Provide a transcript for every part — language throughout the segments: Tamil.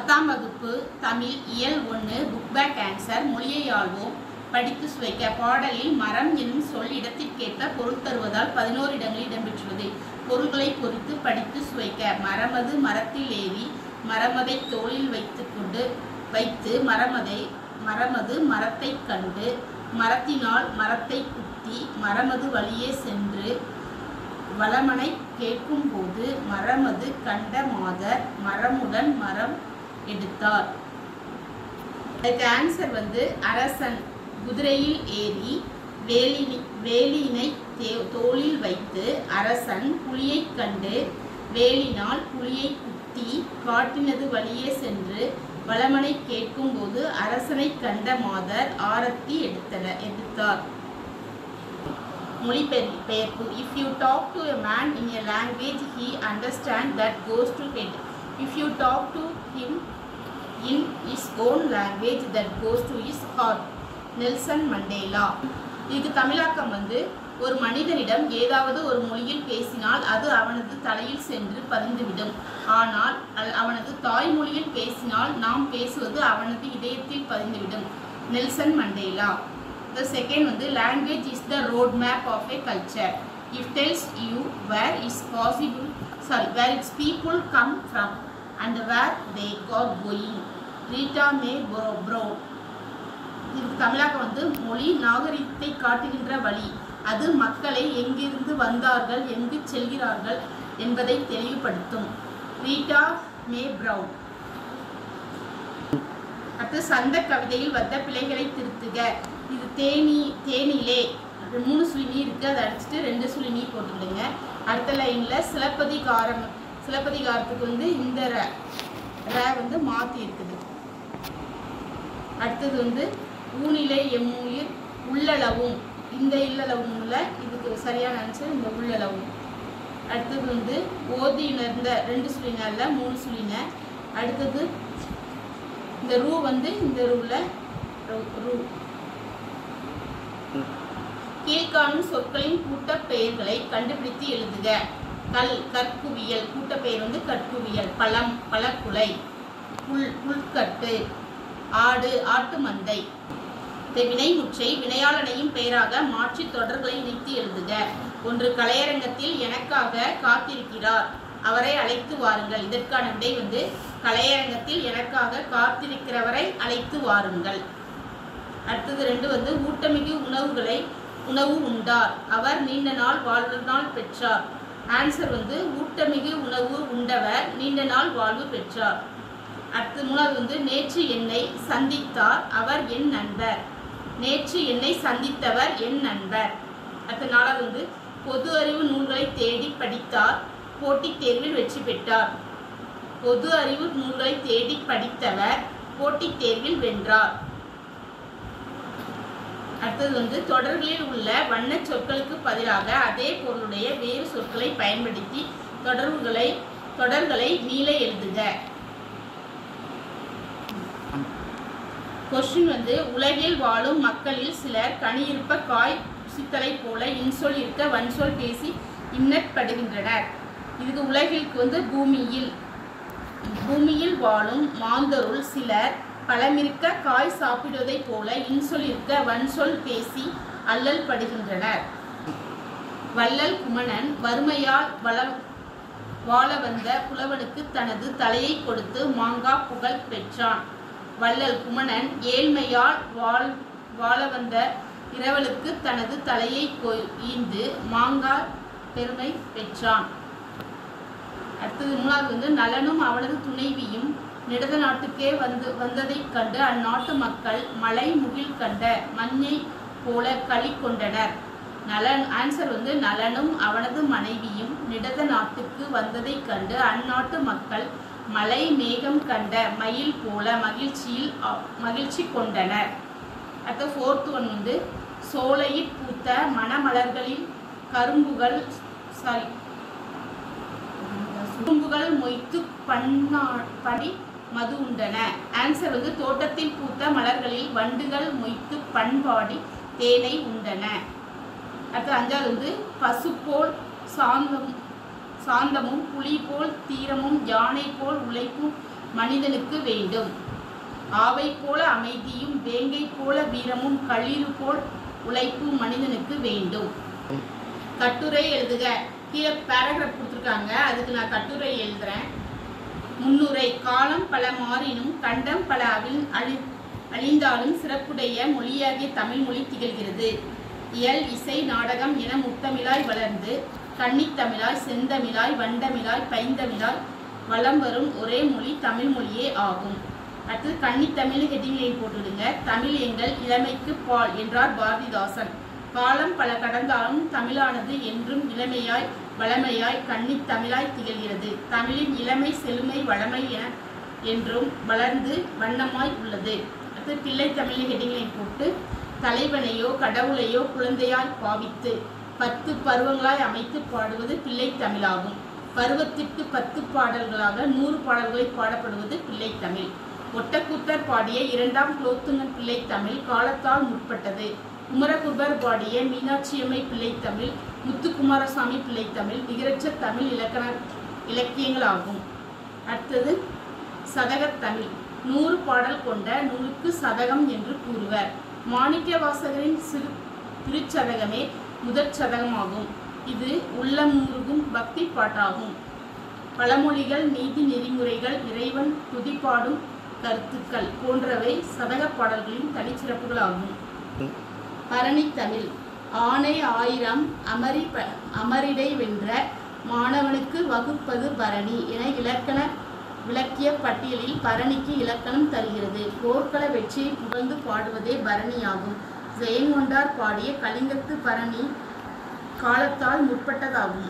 பத்தாம் வகுப்பு தமிழ் இயல் ஒன்று புக் பேக் ஆன்சர் மொழியை ஆள்வோம் படித்து சுவைக்க பாடலில் மரம் என்னும் சொல் இடத்திற்கேற்ப பொருள் தருவதால் பதினோரு இடங்களில் இடம்பெற்றுள்ளது பொருள்களை பொறித்து படித்து சுவைக்க மரமது மரத்தில் ஏறி மரமதை தோளில் வைத்துக்கொண்டு வைத்து மரமதை மரமது மரத்தை கண்டு மரத்தினால் மரத்தை குத்தி மரமது வழியே சென்று வளமனை கேட்கும்போது மரமது கண்ட மாதர் மரமுடன் மரம் எடுத்தார் அதுக்கு ஆன்சர் வந்து அரசன் குதிரையில் ஏறி வேலினி வேலியினை தே- தோளில் வைத்து அரசன் புலியைக் கண்டு வேலினால் புலியை குத்தி காட்டினது வழியே சென்று வளமனை கேட்கும்போது அரசனைக் கண்ட மாதர் ஆரத்தி எடுத்தனர் எடுத்தார் மொழிபெயர்ப்பு if you talk to a man in a language he understand that goes to head if you talk to him in his own language that goes to his heart Nelson Mandela இதுக்கு தமிழாக்கம் வந்து ஒரு மனிதனிடம் ஏதாவது ஒரு மொழியில் பேசினால் அது அவனது தலையில் சென்று பதிந்துவிடும் ஆனால் அ- அவனது தாய்மொழியில் பேசினால் நாம் பேசுவது அவனது இதயத்தில் பதிந்துவிடும் நெல்சன் மண்டேலா The second வந்து language is the road map of a culture. It tells you where is possible, sorry, where its people come from and where they are going. Rita May Bro- Brown. இதுக்கு தமிழாக்கம் வந்து மொழி நாகரிகத்தை காட்டுகின்ற வழி அது மக்களை எங்கிருந்து வந்தார்கள் எங்கு செல்கிறார்கள் என்பதை தெளிவுபடுத்தும் ரீட்டா மே பிரவுன் அடுத்து சந்த கவிதையில் வந்த பிழைகளை திருத்துக இது தேனி தேனிலே அது மூணு சுழி நீ இருக்கு அதை அடிச்சுட்டு ரெண்டு சுழி நீ போட்டுக்கிடுங்க அடுத்த லைன்ல சிலப்பதிகாரம் சிலப்பதிகாரத்துக்கு வந்து இந்த ர ர வந்து மாத்தி இருக்குது அடுத்தது வந்து ஊனிலை எம்மூயிர் உள்ளளவும் இந்த இல்லளவும்ல இதுக்கு சரியான ஆன்சர் இந்த உள்ளளவும் அடுத்தது வந்து ஓதி உணர்ந்த ரெண்டு சுழினர்ல மூணு சுழின அடுத்தது இந்த ரூ வந்து இந்த ரூல ரூ கீழ்காணும் சொற்களின் கூட்டப் பெயர்களை கண்டுபிடித்து எழுதுக கல் கற்குவியல் கூட்டப்பெயர் வந்து கற்குவியல் பழம் பழக்குலை புல் புல்கட்டு ஆடு ஆட்டு மந்தை இந்த வினைமுற்றை வினையாளனையும் பெயராக மாற்றி தொடர்களை இணைத்து எழுதுக ஒன்று கலையரங்கத்தில் எனக்காக காத்திருக்கிறார் அவரை அழைத்து வாருங்கள் இதற்கான விடை வந்து கலையரங்கத்தில் எனக்காக காத்திருக்கிறவரை அழைத்து வாருங்கள் அடுத்தது ரெண்டு வந்து ஊட்டமிகு உணவுகளை உணவு உண்டார் அவர் நீண்ட நாள் வாழ்வு நாள் பெற்றார் ஆன்சர் வந்து ஊட்டமிகு உணவு உண்டவர் நீண்ட நாள் வாழ்வு பெற்றார் அடுத்து மூணாவது வந்து நேற்று என்னை சந்தித்தார் அவர் என் நண்பர் நேற்று என்னை சந்தித்தவர் என் நண்பர் அடுத்த நாலாவது வந்து பொது அறிவு நூல்களை தேடி படித்தார் போட்டித் தேர்வில் வெற்றி பெற்றார் பொது அறிவு நூல்களை தேடி படித்தவர் போட்டித் தேர்வில் வென்றார் அடுத்தது வந்து தொடர்களில் உள்ள வண்ணச் சொற்களுக்கு பதிலாக அதே பொருளுடைய வேறு சொற்களை பயன்படுத்தி தொடர்புகளை தொடர்களை மீள எழுதுக கொஸ்டின் வந்து உலகில் வாழும் மக்களில் சிலர் கனியிருப்ப காய் புசித்தலை போல இன்சொல் இருக்க வன்சொல் பேசி இன்னற்படுகின்றனர் இதுக்கு உலகிற்கு வந்து பூமியில் பூமியில் வாழும் மாந்தருள் சிலர் பழமிருக்க காய் சாப்பிடுவதைப் போல இன்சொல் இருக்க வன்சொல் பேசி அல்லல் படுகின்றனர் வள்ளல் குமணன் வறுமையால் வள வாழ வந்த புலவனுக்கு தனது தலையை கொடுத்து மாங்கா புகழ் பெற்றான் வள்ளல் குமணன் ஏழ்மையால் வாழ் வாழ வந்த இரவலுக்கு தனது தலையை கொ- ஈந்து மாங்கா பெருமை பெற்றான் அடுத்தது மூணாவது வந்து நலனும் அவனது துணைவியும் நிடத நாட்டுக்கே வந்து வந்ததைக் கண்டு அந்நாட்டு மக்கள் மலை முகில் கண்ட மஞ்சை போல களி கொண்டனர் நலன் ஆன்சர் வந்து நலனும் அவனது மனைவியும் நிடத நாட்டுக்கு வந்ததைக் கண்டு அந்நாட்டு மக்கள் மலை மேகம் கண்ட மயில் போல மகிழ்ச்சியில் அ- மகிழ்ச்சி கொண்டனர் அடுத்த ஃபோர்த் ஒன் வந்து சோலையில் பூத்த மணமலர்களில் கரும்புகள் சாரி குறும்புகள் மொய்த்து பண்ணா படி மது உண்டன ஆன்சர் வந்து தோட்டத்தில் பூத்த மலர்களில் வண்டுகள் மொய்த்து பண்பாடி தேனை உண்டன அடுத்து அஞ்சாவது வந்து பசு போல் சாந்தம் சாந்தமும் புலி போல் தீரமும் யானை போல் உழைப்பும் மனிதனுக்கு வேண்டும் ஆவை போல அமைதியும் வேங்கை போல வீரமும் களிறு போல் உழைப்பு மனிதனுக்கு வேண்டும் கட்டுரை எழுதுக கீழே பேராகிராஃப் கொடுத்துருக்காங்க அதுக்கு நான் கட்டுரை எழுதுறேன் முன்னுரை காலம் பல மாறினும் கண்டம் பல அவில் அழி அழிந்தாலும் சிறப்புடைய மொழியாகிய தமிழ் மொழி திகழ்கிறது இயல் இசை நாடகம் என முத்தமிழாய் வளர்ந்து கன்னித்தமிழாய் செந்தமிழாய் வண்டமிழாய் பைந்தமிழாய் வலம் வரும் ஒரே மொழி தமிழ் மொழியே ஆகும் அடுத்தது கன்னித்தமிழ் ஹெட்டிங்லைன் போட்டுடுங்க தமிழ் எங்கள் இளமைக்கு பால் என்றார் பாரதிதாசன் காலம் பல கடந்தாலும் தமிழானது என்றும் இளமையாய் வளமையாய் கன்னித் தமிழாய் திகழ்கிறது தமிழின் இளமை செழுமை வளமை என என்றும் வளர்ந்து வண்ணமாய் உள்ளது அடுத்து பிள்ளை தமிழ் ஹெட்டிங்லைன் போட்டு தலைவனையோ கடவுளையோ குழந்தையாய் பாவித்து பத்து பருவங்களாய் அமைத்து பாடுவது பிள்ளை தமிழாகும் பருவத்திற்கு பத்து பாடல்களாக நூறு பாடல்களை பாடப்படுவது பிள்ளை தமிழ் ஒட்டக்கூத்தர் பாடிய இரண்டாம் குலோத்துங்கன் பிள்ளை தமிழ் காலத்தால் முற்பட்டது குமரகுருபர் பாடிய மீனாட்சியம்மை பிள்ளை தமிழ் முத்துக்குமாரசாமி பிள்ளை தமிழ் நிகரற்ற தமிழ் இலக்கண இலக்கியங்களாகும் அடுத்தது சதகத் தமிழ் நூறு பாடல் கொண்ட நூலுக்கு சதகம் என்று கூறுவர் மாணிக்க வாசகரின் சிறு திருச்சதகமே முதற் சதகமாகும் இது உள்ளமுருகும் பக்தி பாட்டாகும் பழமொழிகள் நீதி நெறிமுறைகள் இறைவன் துதிப்பாடும் கருத்துக்கள் போன்றவை சதக பாடல்களின் தனிச்சிறப்புகளாகும் பரணி தமிழ் ஆணை ஆயிரம் அமரி ப- அமரிடை வென்ற மாணவனுக்கு வகுப்பது பரணி என இலக்கண விளக்கிய பட்டியலில் பரணிக்கு இலக்கணம் தருகிறது போர்க்கள வெற்றியை புகழ்ந்து பாடுவதே பரணியாகும் ஜெயங்கொண்டார் பாடிய கலிங்கத்து பரணி காலத்தால் முற்பட்டதாகும்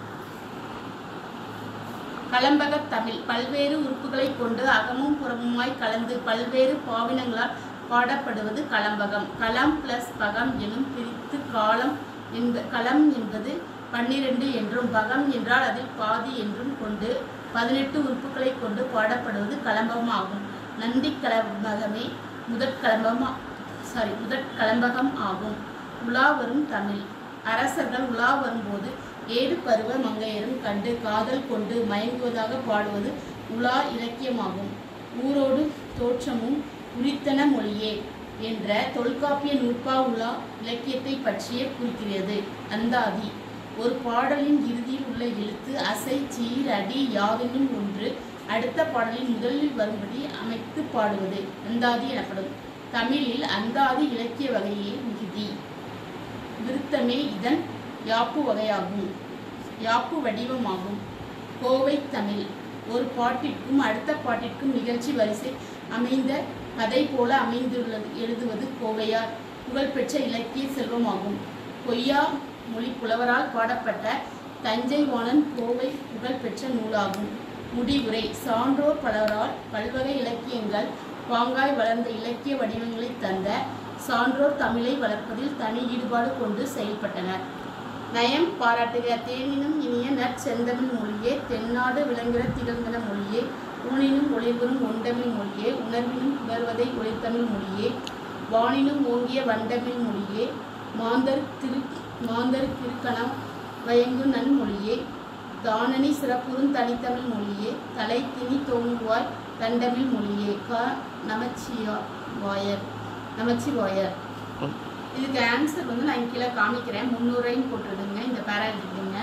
கலம்பகத் தமிழ் பல்வேறு உறுப்புகளை கொண்டு அகமும் புறமுமாய் கலந்து பல்வேறு பாவினங்களால் பாடப்படுவது கலம்பகம் களம் பிளஸ் பகம் எனும் பிரித்து காலம் என்ப களம் என்பது பன்னிரண்டு என்றும் பகம் என்றால் அதில் பாதி என்றும் கொண்டு பதினெட்டு உறுப்புகளை கொண்டு பாடப்படுவது கலம்பகம் ஆகும் நந்தி கலம்பகமே முதற் கலம்பமா சாரி முதற் கலம்பகம் ஆகும் உலா வரும் தமிழ் அரசர்கள் உலா வரும்போது ஏழு பருவ மங்கையரும் கண்டு காதல் கொண்டு மயங்குவதாக பாடுவது உலா இலக்கியமாகும் ஊரோடு தோற்றமும் உரித்தன மொழியே என்ற தொல்காப்பிய நூற்பா உலா இலக்கியத்தை பற்றிய குறிக்கிறது அந்தாதி ஒரு பாடலின் இறுதியில் உள்ள எழுத்து அசை சீர் அடி யாதெனும் ஒன்று அடுத்த பாடலின் முதலில் வரும்படி அமைத்து பாடுவது அந்தாதி எனப்படும் தமிழில் அந்தாதி இலக்கிய வகையே மிகுதி விருத்தமே இதன் யாப்பு வகையாகும் யாப்பு வடிவமாகும் கோவை தமிழ் ஒரு பாட்டிற்கும் அடுத்த பாட்டிற்கும் நிகழ்ச்சி வரிசை அமைந்த கதை போல அமைந்துள்ளது எழுதுவது கோவையார் புகழ்பெற்ற இலக்கிய செல்வமாகும் பொய்யா மொழி புலவரால் பாடப்பட்ட தஞ்சை வாணன் கோவை புகழ்பெற்ற நூலாகும் முடிவுரை சான்றோர் பலரால் பல்வகை இலக்கியங்கள் பாங்காய் வளர்ந்த இலக்கிய வடிவங்களை தந்த சான்றோர் தமிழை வளர்ப்பதில் தனி ஈடுபாடு கொண்டு செயல்பட்டனர் நயம் பாராட்டுக தேனினும் இனிய நற்செந்தமிழ் மொழியே தென்னாடு விளங்குகிற திகழ்கிற மொழியே ஊனினும் ஒளிபுறும் ஒண்டமிழ் மொழியே உணர்வினும் உணர்வதை ஒளித்தமிழ் மொழியே வானினும் ஓங்கிய வண்டமிழ் மொழியே மாந்தர் திரு மாந்தர் திருக்கணம் வயங்கு நன்மொழியே தானனி சிறப்புறும் தனித்தமிழ் மொழியே தலை திணி தோங்குவாய் தண்டமிழ் மொழியே க நமச்சியா வாயர் நமச்சிவாயர் இதுக்கு ஆன்சர் வந்து நான் கீழே காமிக்கிறேன் முந்நூறையும் போட்டுடுங்க இந்த பேரா எழுதிடுங்க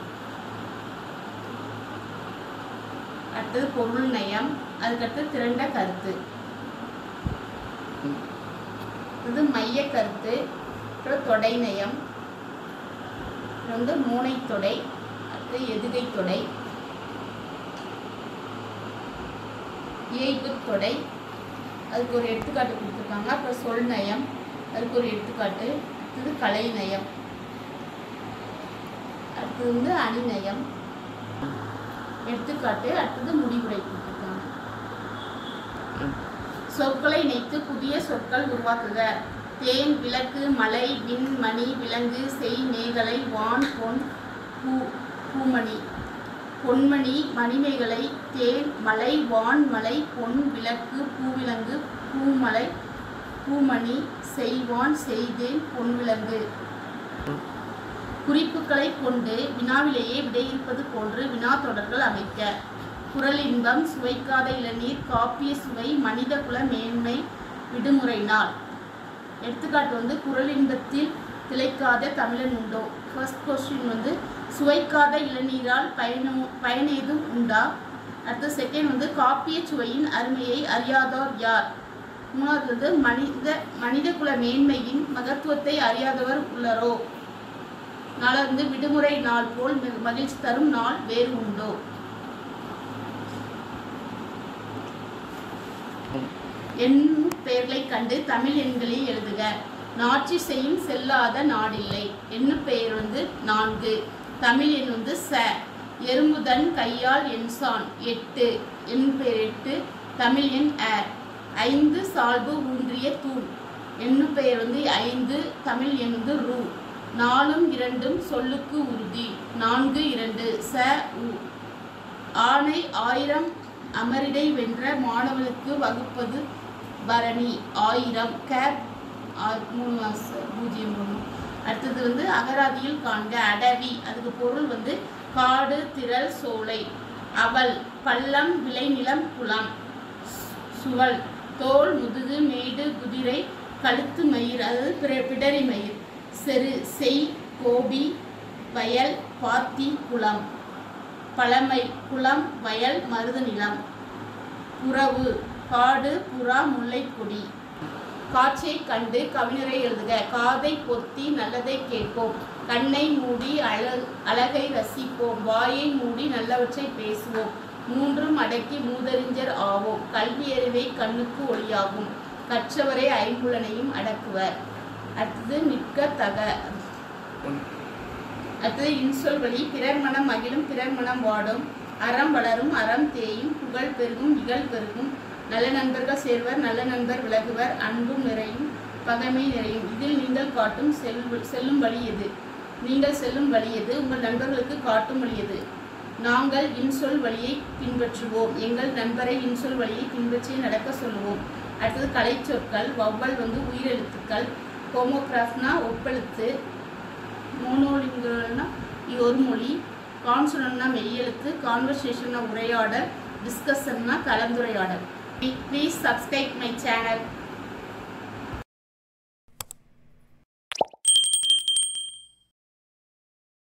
அடுத்தது பொருள் நயம் அதுக்கடுத்து திரண்ட கருத்து இது மைய கருத்து அப்புறம் தொடை நயம் அப்புறம் வந்து மூனை தொடை அடுத்து எதுகை தொடை இயைபு தொடை அதுக்கு ஒரு எடுத்துக்காட்டு கொடுத்துருக்காங்க அப்புறம் சொல் நயம் அதுக்கு ஒரு எடுத்துக்காட்டு அடுத்தது கலை நயம் அடுத்தது வந்து அணி நயம் எடுத்துக்காட்டு அடுத்தது முடிவுரை கொடுத்துருக்காங்க சொற்களை இணைத்து புதிய சொற்கள் உருவாக்குக தேன் விளக்கு மலை விண் மணி விலங்கு செய் மேகலை வான் பொன் பூ பூமணி பொன்மணி மணிமேகலை தேன் மலை வான் மலை பொன் விளக்கு பூவிலங்கு பூமலை பூமணி செய்வான் செய்தேன் பொன்விலங்கு குறிப்புகளை கொண்டு வினாவிலேயே விடையிறுப்பது போன்று வினா தொடர்கள் அமைக்க குரல் இன்பம் சுவைக்காத இளநீர் காப்பிய சுவை மனித குல மேன்மை விடுமுறை நாள் எடுத்துக்காட்டு வந்து குரல் இன்பத்தில் திளைக்காத தமிழன் உண்டோ ஃபர்ஸ்ட் கொஸ்டின் வந்து சுவைக்காத இளநீரால் பயனும் பயனேதும் உண்டா அடுத்த செகண்ட் வந்து காப்பிய சுவையின் அருமையை அறியாதோர் யார் மூணாவது வந்து மனித மனித குல மேன்மையின் மகத்துவத்தை அறியாதவர் உள்ளரோ நாலாவது வந்து விடுமுறை நாள் போல் மிக- மகிழ்ச்சி தரும் நாள் வேறு உண்டோ என்னும் பெயர்களை கண்டு தமிழ் எண்களை எழுதுக நாட்சி செய்யும் செல்லாத நாடில்லை எண்ணு பெயர் வந்து நான்கு தமிழ் எண் வந்து ச எறும்புதன் கையால் எண்சான் எட்டு எண் பெயர் எட்டு தமிழ் எண் அ ஐந்து சால்பு ஊன்றிய தூண் எண்ணு பெயர் வந்து ஐந்து தமிழ் எண் வந்து ரூ நாலும் இரண்டும் சொல்லுக்கு உறுதி நான்கு இரண்டு ச உ ஆணை ஆயிரம் அமரிடை வென்ற மாணவனுக்கு வகுப்பது பரணி ஆயிரம் கேப் ஆ- மூணு மாசம் பூஜ்ஜியம் மூணு அடுத்தது வந்து அகராதியில் காண்க அடவி அதுக்கு பொருள் வந்து காடு திரள் சோலை அவல் பள்ளம் விளைநிலம் குளம் சுவல் தோல் முதுகு மேடு குதிரை கழுத்து மயிர் அதாவது பிற- பிடரி மயிர் செரு செய் கோபி வயல் பாத்தி குளம் பழமை குளம் வயல் மருது நிலம் புறவு காடு புறா முல்லைக்கொடி காட்சியை கண்டு கவிஞரை எழுதுக காதை பொத்தி நல்லதை கேட்போம் கண்ணை மூடி அழ அழகை ரசிப்போம் வாயை மூடி நல்லவற்றை பேசுவோம் மூன்றும் அடக்கி மூதறிஞர் ஆவோம் கல்வி அறிவை கண்ணுக்கு ஒளியாகும் கற்றவரை ஐம்புலனையும் அடக்குவர் அடுத்தது நிற்க தக அடுத்தது இன்சொல் வழி பிறர் மனம் மகிழும் பிறர் மனம் வாடும் அறம் வளரும் அறம் தேயும் புகழ் பெருகும் இகழ் பெருகும் நல்ல நண்பர்கள் சேர்வர் நல்ல நண்பர் விலகுவர் அன்பும் நிறையும் பகைமை நிறையும் இதில் நீங்கள் காட்டும் செல் செல்லும் வழி எது நீங்கள் செல்லும் வழி எது உங்கள் நண்பர்களுக்கு காட்டும் வழி எது நாங்கள் இன்சொல் வழியை பின்பற்றுவோம் எங்கள் நண்பரை இன்சொல் வழியை பின்பற்றி நடக்க சொல்லுவோம் அடுத்தது கலைச்சொற்கள் வவ்வல் வந்து உயிரெழுத்துக்கள் ஹோமோகிராஃப்னா ஒப்பெழுத்து மோனோலிங்குவல்னா ஒரு மொழி கான்சனன்னா மெய்யெழுத்து கான்வர்சேஷன்னா உரையாடல் டிஸ்கஷன்னா கலந்துரையாடல் ப்ளீஸ் சப்ஸ்கிரைப் மை சேனல்